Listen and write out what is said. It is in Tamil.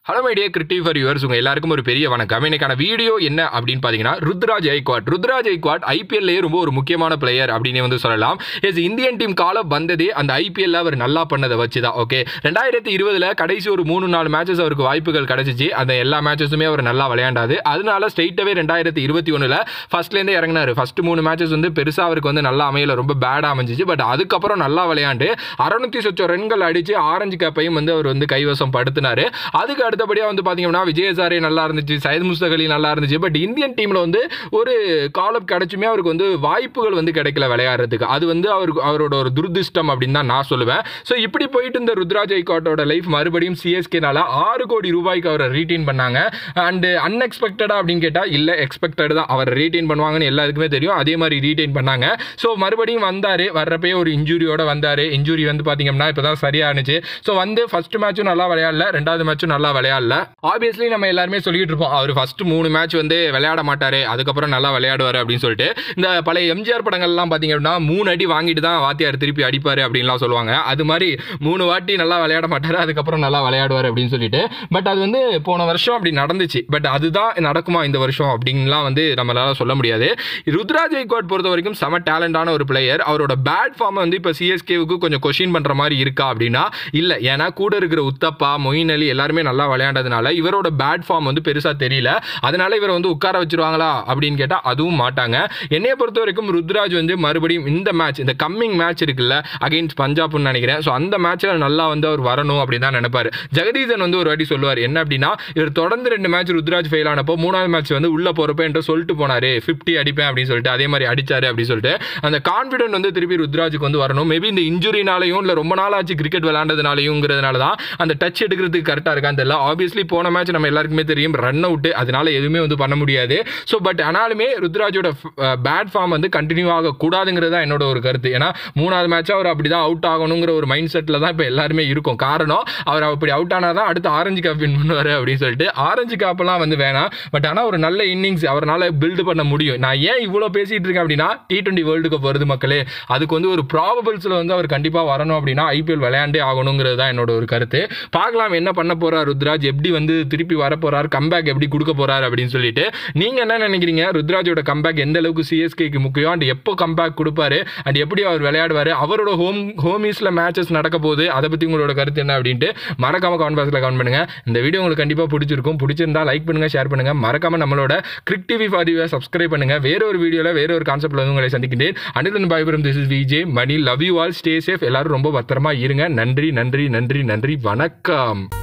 hello my dear creative for yours உங்கள் எல்லாருக்கும் ஒரு பெரிய வணக்கம் இன்னைக்கான வீடியோ என்ன அப்படின்னு பார்த்தீங்கன்னா ருத்ராஜ் ஐக்வாட் ருத்ராஜ் ஐக்வாட் ஐபிஎல்லே ரொம்ப ஒரு முக்கியமான பிளேயர் அப்படின்னு வந்து சொல்லலாம் எஸ் இந்தியன் டீம் காலம் வந்ததே அந்த ஐபிஎல்ல அவர் நல்லா பண்ணதை வச்சு தான் ஓகே ரெண்டாயிரத்தி இருபதுல கடைசி ஒரு மூணு நாலு மேட்சஸ் அவருக்கு வாய்ப்புகள் கிடைச்சிச்சு அந்த எல்லா மேட்சஸுமே அவர் நல்லா விளையாண்டாது அதனால ஸ்ட்ரெயிட்டாகவே ரெண்டாயிரத்தி இருபத்தி ஒன்றில் ஃபர்ஸ்ட்லேருந்தே இறங்கினாரு ஃபர்ஸ்ட் மூணு மேட்சஸ் வந்து பெருசாக அவருக்கு வந்து நல்லா அமையல ரொம்ப பேடாக அமைஞ்சிச்சு பட் அதுக்கப்புறம் நல்லா விளையாண்டு அறுநூத்தி சொச்சம் ரன்கள் அடிச்சு ஆரஞ்சு கேப்பையும் வந்து அவர் வந்து கைவசம் படுத்தினாரு அதுக்கு அடுத்தபடியாக வந்து பார்த்தீங்கன்னா விஜயசாரே நல்லா இருந்துச்சு சையத் முஸ்தக் அலி நல்லா இருந்துச்சு பட் இந்தியன் டீமில் வந்து ஒரு காலப் கிடைச்சுமே அவருக்கு வந்து வாய்ப்புகள் வந்து கிடைக்கல விளையாடுறதுக்கு அது வந்து அவருக்கு அவரோட ஒரு துரதிர்ஷ்டம் அப்படின்னு தான் நான் சொல்லுவேன் ஸோ இப்படி போயிட்டு இந்த ருத்ராஜ் ஐகாட்டோட லைஃப் மறுபடியும் சிஎஸ்கேனால ஆறு கோடி ரூபாய்க்கு அவரை ரீட்டைன் பண்ணாங்க அண்டு அன்எக்ஸ்பெக்டடா அப்படின்னு கேட்டால் இல்லை எக்ஸ்பெக்டட் தான் அவர் ரீட்டைன் பண்ணுவாங்கன்னு எல்லாருக்குமே தெரியும் அதே மாதிரி ரீட்டைன் பண்ணாங்க ஸோ மறுபடியும் வந்தார் வர்றப்பே ஒரு இன்ஜுரியோட வந்தார் இன்ஜுரி வந்து பார்த்தீங்கன்னா இப்போ தான் சரியானுச்சு ஸோ வந்து ஃபர்ஸ்ட் மேட்சும் நல்லா விளையாடல ரெண்டாவது மேட்சும் நல்லா விளையாடல ஆப்வியஸ்லி நம்ம எல்லாருமே சொல்லிட்டு இருப்போம் அவர் ஃபர்ஸ்ட் மூணு மேட்ச் வந்து விளையாட மாட்டாரு அதுக்கப்புறம் நல்லா விளையாடுவார் அப்படின்னு சொல்லிட்டு இந்த பழைய எம்ஜிஆர் படங்கள்லாம் பார்த்தீங்க அப்படின்னா மூணு அடி வாங்கிட்டு தான் வாத்தியார் திருப்பி அடிப்பார் அப்படின்லாம் சொல்லுவாங்க அது மாதிரி மூணு வாட்டி நல்லா விளையாட மாட்டார் அதுக்கப்புறம் நல்லா விளையாடுவார் அப்படின்னு சொல்லிட்டு பட் அது வந்து போன வருஷம் அப்படி நடந்துச்சு பட் அதுதான் நடக்குமா இந்த வருஷம் அப்படின்லாம் வந்து நம்மளால சொல்ல முடியாது ருத்ராஜ் ஐக்வாட் பொறுத்த வரைக்கும் செம டேலண்டான ஒரு பிளேயர் அவரோட பேட் ஃபார்மை வந்து இப்போ சிஎஸ்கேவுக்கு கொஞ்சம் கொஷின் பண்ணுற மாதிரி இருக்கா அப்படின்னா இல்லை ஏன்னா கூட இருக்கிற உத்தப்பா மொயின் அலி எல்லாருமே நல்லா விளையாண்டதுனால இவரோட பேட் ஃபார்ம் வந்து பெருசாக தெரியல அதனால இவரை வந்து உட்கார வச்சிருவாங்களா அப்படின்னு கேட்டால் அதுவும் மாட்டாங்க என்னைய பொறுத்த வரைக்கும் ருத்ராஜ் வந்து மறுபடியும் இந்த மேட்ச் இந்த கம்மிங் மேட்ச் இருக்குல்ல அகைன்ஸ்ட் பஞ்சாப்னு நினைக்கிறேன் ஸோ அந்த மேட்ச்சில் நல்லா வந்து அவர் வரணும் அப்படின்னு தான் நினைப்பாரு ஜெகதீசன் வந்து ஒரு வாட்டி சொல்லுவார் என்ன அப்படின்னா இவர் தொடர்ந்து ரெண்டு மேட்ச் ருத்ராஜ் ஃபெயில் ஆனப்போ மூணாவது மேட்ச் வந்து உள்ள போறப்ப என்கிட்ட சொல்லிட்டு போனாரு ஃபிஃப்டி அடிப்பேன் அப்படின்னு சொல்லிட்டு அதே மாதிரி அடிச்சாரு அப்படின்னு சொல்லிட்டு அந்த கான்ஃபிடென்ட் வந்து திருப்பி ருத்ராஜுக்கு வந்து வரணும் மேபி இந்த இன்ஜுரினாலையும் இல்லை ரொம்ப நாள் ஆச்சு கிரிக்கெட் விளையாண்டதுனாலையுங்கிறதுனால தான் அந்த டச் எடுக்கிறதுக்கு கரெக்டாக இருக்கான்னு தெரியல ஆப்வியஸ்லி போன மேட்ச் நம்ம எல்லாருக்குமே தெரியும் ரன் அவுட் அதனால எதுவுமே வந்து பண்ண முடியாது ஸோ பட் ஆனாலுமே ருத்ராஜோட பேட் ஃபார்ம் வந்து கண்டினியூ ஆகக்கூடாதுங்கிறது தான் என்னோட ஒரு கருத்து ஏன்னா மூணாவது மேட்ச் அவர் அப்படி தான் அவுட் ஆகணுங்கிற ஒரு மைண்ட் செட்டில் தான் இப்போ எல்லாருமே இருக்கும் காரணம் அவர் அப்படி அவுட் ஆனால் தான் அடுத்து ஆரஞ்சு கேப் வின் பண்ணுவார் அப்படின்னு சொல்லிட்டு ஆரஞ்சு கேப்லாம் வந்து வேணாம் பட் ஆனால் ஒரு நல்ல இன்னிங்ஸ் அவரால் பில்டு பண்ண முடியும் நான் ஏன் இவ்வளோ பேசிகிட்டு இருக்கேன் அப்படின்னா டி டுவெண்ட்டி வேர்ல்டு கப் வருது மக்களே அதுக்கு வந்து ஒரு ப்ராபபிள்ஸில் வந்து அவர் கண்டிப்பாக வரணும் அப்படின்னா ஐபிஎல் விளையாண்டே ஆகணுங்கிறது தான் என்னோட ஒரு கருத்து பார்க்கலாம் என்ன பண்ண போறார் ருத்ராஜ் எப்படி வந்து திருப்பி வர போறார் கம்பேக் எப்படி கொடுக்க போறார் அப்படின்னு சொல்லிட்டு நீங்க என்ன நினைக்கிறீங்க ருத்ராஜோட கம்பேக் எந்த அளவுக்கு சிஎஸ்கேக்கு முக்கியம் அண்ட் எப்போ கம்பேக் கொடுப்பாரு அண்ட் எப்படி அவர் விளையாடுவார் அவரோட ஹோம் ஹோமிஸ்ல மேட்சஸ் நடக்க போகுது அதை பத்தி உங்களோட கருத்து என்ன அப்படின்ட்டு மறக்காம கமெண்ட் பாக்ஸ்ல கமெண்ட் பண்ணுங்க இந்த வீடியோ உங்களுக்கு கண்டிப்பா பிடிச்சிருக்கும் பிடிச்சிருந்தா லைக் பண்ணுங்க ஷேர் பண்ணுங்க மறக்காம நம்மளோட கிரிக் டிவி ஃபாரிவை சப்ஸ்கிரைப் பண்ணுங்க வேற ஒரு வீடியோல வேற ஒரு கான்செப்ட்ல வந்து உங்களை சந்திக்கின்றேன் அனிதன் பாய்புரம் this is VJ Mani love you all stay safe எல்லாரும் ரொம்ப பத்திரமா இருங்க நன்றி நன்றி நன்றி நன்றி வணக்கம்